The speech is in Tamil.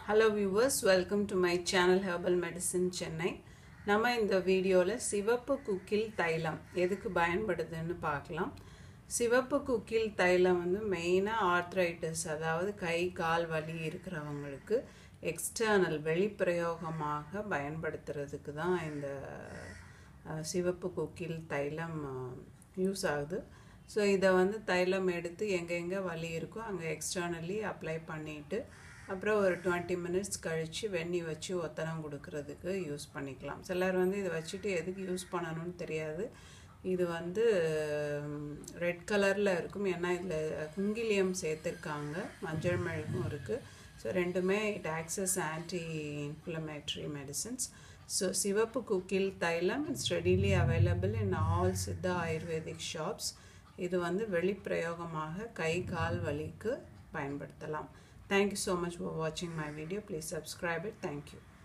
hello viewers welcome to my channel herbal medicine Chennai நம்ம இந்த வீடியோவில் சிவப்பு குக்கில் தைலம் எதுக்கு பயன்படுதுன்னு பார்க்கலாம் சிவப்பு குக்கில் தைலம் வந்து மெயினாக ஆர்த்ரைட்டிஸ் அதாவது கை கால் வலி இருக்கிறவங்களுக்கு எக்ஸ்டர்னல் வெளிப்பிரயோகமாக பயன்படுத்துறதுக்கு தான் இந்த அஹ், சிவப்பு குக்கில் தைலம் யூஸ் ஆகுது ஸோ இதை வந்து தைலம் எடுத்து எங்கெங்கே வலி இருக்கோ அங்கே எக்ஸ்டர்னலி அப்ளை பண்ணிவிட்டு அப்புறம் ஒரு டுவெண்ட்டி மினிட்ஸ் கழித்து வெந்நி வச்சு ஒத்தனம் கொடுக்கறதுக்கு யூஸ் பண்ணிக்கலாம் சிலர் வந்து இதை வச்சுட்டு எதுக்கு யூஸ் பண்ணணும்னு தெரியாது இது வந்து ரெட் கலரில் இருக்கும் ஏன்னா இதில் குங்கிலியம் சேர்த்துருக்காங்க மஞ்சள் மெழுகும் இருக்குது ஸோ ரெண்டுமே it acts as anti inflammatory medicines so சிவப்பு குக்கில் தைலம் it's readily available in all Siddha Ayurvedic shops இது வந்து வெளிப்பிரயோகமாக கை கால் வலிக்கு பயன்படுத்தலாம் தேங்க்யூ ஸோ மச் ஃபார் வாட்சிங் my video please subscribe it thank you